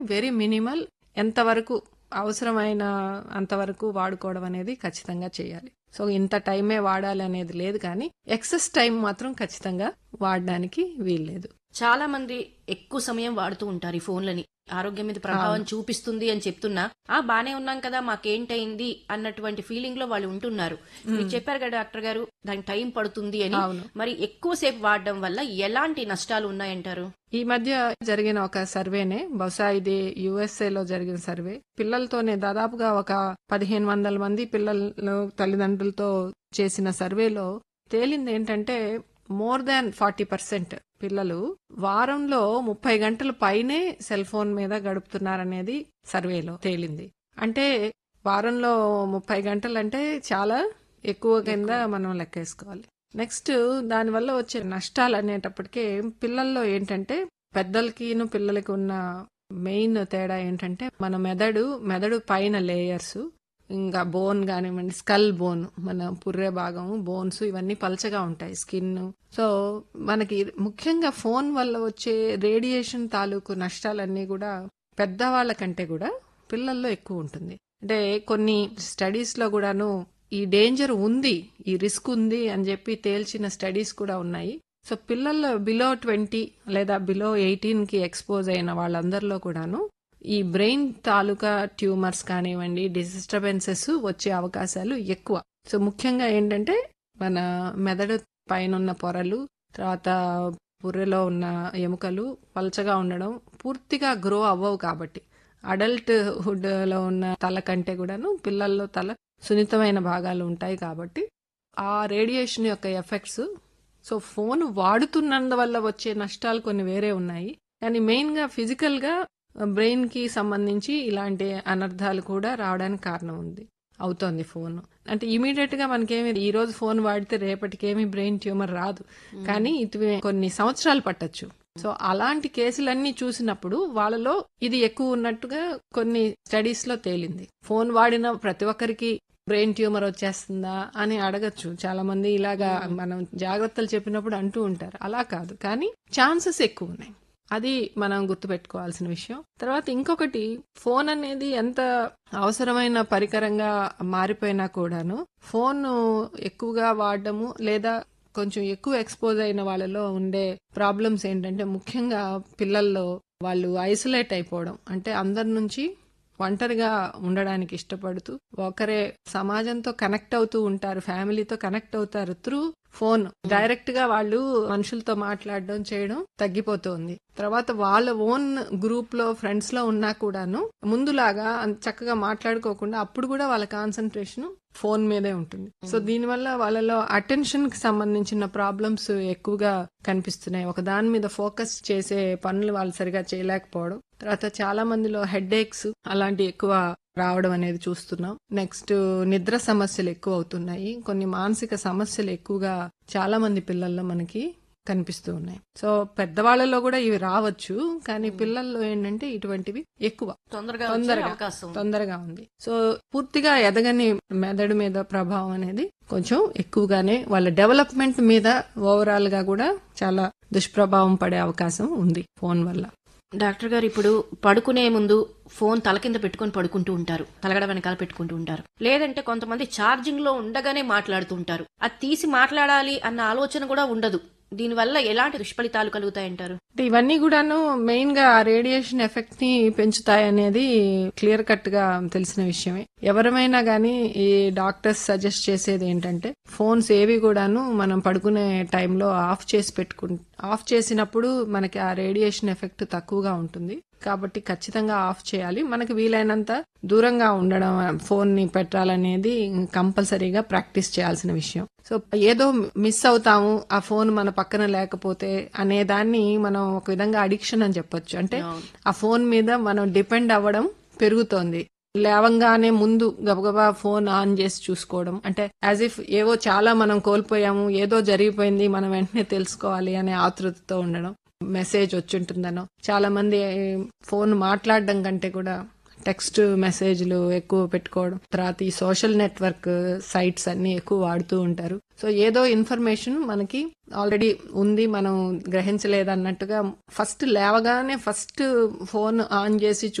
Very minimal ఎంతవరకు అవసరమైన అంతవరకు వాడుకోవడం అనేది ఖచ్చితంగా చేయాలి సో ఇంత టైమే వాడాలి అనేది లేదు కానీ ఎక్సెస్ టైం మాత్రం ఖచ్చితంగా వాడడానికి వీల్లేదు చాలా మంది ఎక్కువ సమయం వాడుతూ ఉంటారు ఈ ఫోన్లని ఆరోగ్యం మీద ప్రభావం చూపిస్తుంది అని చెప్తున్నా ఆ బానే ఉన్నాం కదా మాకేంటైంది అన్నటువంటి ఫీలింగ్ లో వాళ్ళు ఉంటున్నారు మీరు చెప్పారు కదా డాక్టర్ గారు దానికి టైం పడుతుంది అని అవును. మరి ఎక్కువసేపు వాడడం వల్ల ఎలాంటి నష్టాలు ఉన్నాయంటారు ఈ మధ్య జరిగిన ఒక సర్వేనే బహుశా ఇది యుఎస్ఏ లో జరిగిన సర్వే పిల్లలతోనే దాదాపుగా ఒక పదిహేను వందల మంది పిల్లలు తల్లిదండ్రులతో చేసిన సర్వేలో తేలింది ఏంటంటే మోర్ దాన్ ఫార్టీ పర్సెంట్ పిల్లలు వారంలో ముప్పై గంటల పైనే సెల్ ఫోన్ మీద గడుపుతున్నారనేది సర్వేలో తేలింది అంటే వారంలో ముప్పై గంటలు అంటే చాలా ఎక్కువ కింద మనం లెక్కేసుకోవాలి నెక్స్ట్ దానివల్ల వచ్చే నష్టాలు అనేటప్పటికే పిల్లల్లో ఏంటంటే పెద్దలకిను పిల్లలకి ఉన్న మెయిన్ తేడా ఏంటంటే మన మెదడు మెదడు పైన లేయర్స్ ఇంకా బోన్ కానివ్వండి స్కల్ బోన్ మన పుర్రె భాగం బోన్స్ ఇవన్నీ పలచగా ఉంటాయి స్కిన్ సో మనకి ముఖ్యంగా ఫోన్ వల్ల వచ్చే రేడియేషన్ తాలూకు నష్టాలన్నీ కూడా పెద్దవాళ్ళ కంటే కూడా పిల్లల్లో ఎక్కువ ఉంటుంది అంటే కొన్ని స్టడీస్ లో కూడాను ఈ డేంజర్ ఉంది ఈ రిస్క్ ఉంది అని చెప్పి తేల్చిన స్టడీస్ కూడా ఉన్నాయి సో పిల్లల్లో బిలో ట్వంటీ లేదా బిలో ఎయిటీన్ కి ఎక్స్పోజ్ అయిన వాళ్ళందరిలో కూడాను ఈ బ్రెయిన్ తాలూకా ట్యూమర్స్ కానివ్వండి డిస్టర్బెన్సెస్ వచ్చే అవకాశాలు ఎక్కువ సో ముఖ్యంగా ఏంటంటే మన మెదడు పైన ఉన్న పొరలు తర్వాత పుర్రెలో ఉన్న ఎముకలు పలచగా ఉండడం పూర్తిగా గ్రో అవ్వవు కాబట్టి అడల్ట్ హుడ్ లో ఉన్న తల కంటే కూడాను పిల్లల్లో తల సున్నితమైన భాగాలు ఉంటాయి కాబట్టి ఆ రేడియేషన్ యొక్క ఎఫెక్ట్స్ సో ఫోన్ వాడుతున్నందువల్ల వచ్చే నష్టాలు కొన్ని వేరే ఉన్నాయి కానీ మెయిన్ గా ఫిజికల్ గా బ్రెయిన్ కి సంబంధించి ఇలాంటి అనర్థాలు కూడా రావడానికి కారణం ఉంది అవుతోంది ఫోన్ అంటే ఇమీడియట్ గా మనకేమి ఈ రోజు ఫోన్ వాడితే రేపటికేమి బ్రెయిన్ ట్యూమర్ రాదు కానీ ఇది కొన్ని సంవత్సరాలు పట్టొచ్చు సో అలాంటి కేసులన్నీ చూసినప్పుడు వాళ్ళలో ఇది ఎక్కువ ఉన్నట్టుగా కొన్ని స్టడీస్ లో తేలింది ఫోన్ వాడిన ప్రతి ఒక్కరికి బ్రెయిన్ ట్యూమర్ వచ్చేస్తుందా అని అడగచ్చు చాలా మంది ఇలాగా మనం జాగ్రత్తలు చెప్పినప్పుడు అంటూ ఉంటారు అలా కాదు కానీ ఛాన్సెస్ ఎక్కువ ఉన్నాయి అది మనం గుర్తుపెట్టుకోవాల్సిన విషయం తర్వాత ఇంకొకటి ఫోన్ అనేది ఎంత అవసరమైన పరికరంగా మారిపోయినా కూడాను ఫోన్ ఎక్కువగా వాడడము లేదా కొంచెం ఎక్కువ ఎక్స్పోజ్ అయిన వాళ్ళలో ఉండే ప్రాబ్లమ్స్ ఏంటంటే ముఖ్యంగా పిల్లల్లో వాళ్ళు ఐసోలేట్ అయిపోవడం అంటే అందరి నుంచి ఒంటరిగా ఉండడానికి ఇష్టపడుతూ ఒకరే సమాజంతో కనెక్ట్ అవుతూ ఉంటారు ఫ్యామిలీతో కనెక్ట్ అవుతారు త్రూ ఫోన్ డైరెక్ట్ గా వాళ్ళు మనుషులతో మాట్లాడడం చేయడం తగ్గిపోతుంది తర్వాత వాళ్ళ ఓన్ గ్రూప్ లో ఫ్రెండ్స్ లో ఉన్నా కూడాను ముందులాగా అంత చక్కగా మాట్లాడుకోకుండా అప్పుడు కూడా వాళ్ళ కాన్సన్ట్రేషన్ ఫోన్ మీదే ఉంటుంది సో దీనివల్ల వాళ్ళలో అటెన్షన్ కి సంబంధించిన ప్రాబ్లమ్స్ ఎక్కువగా కనిపిస్తున్నాయి ఒక దాని మీద ఫోకస్ చేసే పనులు వాళ్ళు సరిగా చేయలేకపోవడం తర్వాత చాలా మందిలో హెడ్ ఏక్స్ అలాంటి ఎక్కువ రావడం అనేది చూస్తున్నాం నెక్స్ట్ నిద్ర సమస్యలు ఎక్కువ అవుతున్నాయి కొన్ని మానసిక సమస్యలు ఎక్కువగా చాలా మంది పిల్లల్లో మనకి కనిపిస్తూ ఉన్నాయి సో పెద్దవాళ్ళలో కూడా ఇవి రావచ్చు కానీ పిల్లల్లో ఏంటంటే ఇటువంటివి ఎక్కువ తొందరగా వచ్చే తొందరగా అవకాశం ఉంది. తొందరగా ఉంది సో పూర్తిగా ఎదగని మెదడు మీద ప్రభావం అనేది కొంచెం ఎక్కువగానే వాళ్ళ డెవలప్మెంట్ మీద ఓవరాల్ గా కూడా చాలా దుష్ప్రభావం పడే అవకాశం ఉంది ఫోన్ వల్ల డాక్టర్ గారు ఇప్పుడు పడుకునే ముందు ఫోన్ తల కింద పెట్టుకొని పడుకుంటూ ఉంటారు తలగడ వెనకాల పెట్టుకుంటూ ఉంటారు లేదంటే కొంతమంది ఛార్జింగ్ లో ఉండగానే మాట్లాడుతుంటారు అది తీసి మాట్లాడాలి అన్న ఆలోచన కూడా ఉండదు దీనివల్ల ఎలాంటి దుష్ఫలితాలు కలుగుతాయంటారు అంటే ఇవన్నీ కూడాను మెయిన్ గా రేడియేషన్ ఎఫెక్ట్ ని పెంచుతాయి అనేది క్లియర్ కట్ గా తెలిసిన విషయమే ఎవరమైనా గానీ ఈ డాక్టర్స్ సజెస్ట్ చేసేది ఏంటంటే ఫోన్స్ ఏవి కూడాను మనం పడుకునే టైంలో ఆఫ్ చేసి పెట్టుకు ఆఫ్ చేసినప్పుడు మనకి ఆ రేడియేషన్ ఎఫెక్ట్ తక్కువగా ఉంటుంది కాబట్టి ఖచ్చితంగా ఆఫ్ చేయాలి మనకి వీలైనంత దూరంగా ఉండడం ఫోన్ ని పెట్టాలనేది కంపల్సరీగా ప్రాక్టీస్ చేయాల్సిన విషయం సో ఏదో మిస్ అవుతాము ఆ ఫోన్ మన పక్కన లేకపోతే అనే దాన్ని మనం ఒక విధంగా అడిక్షన్ అని చెప్పొచ్చు అంటే ఆ ఫోన్ మీద మనం డిపెండ్ అవ్వడం పెరుగుతోంది లేవంగానే ముందు గబగబా ఫోన్ ఆన్ చేసి చూసుకోవడం అంటే యాజ్ ఇఫ్ ఏవో చాలా మనం కోల్పోయాము ఏదో జరిగిపోయింది మనం వెంటనే తెలుసుకోవాలి అనే ఆతృతతో ఉండడం మెసేజ్ వచ్చుంటుందనో చాలా మంది ఫోన్ మాట్లాడడం కంటే కూడా టెక్స్ట్ మెసేజ్లు ఎక్కువ పెట్టుకోవడం తర్వాత ఈ సోషల్ నెట్వర్క్ సైట్స్ అన్ని ఎక్కువ వాడుతూ ఉంటారు సో ఏదో ఇన్ఫర్మేషన్ మనకి ఆల్రెడీ ఉంది మనం గ్రహించలేదన్నట్టుగా ఫస్ట్ లేవగానే ఫస్ట్ ఫోన్ ఆన్ చేసి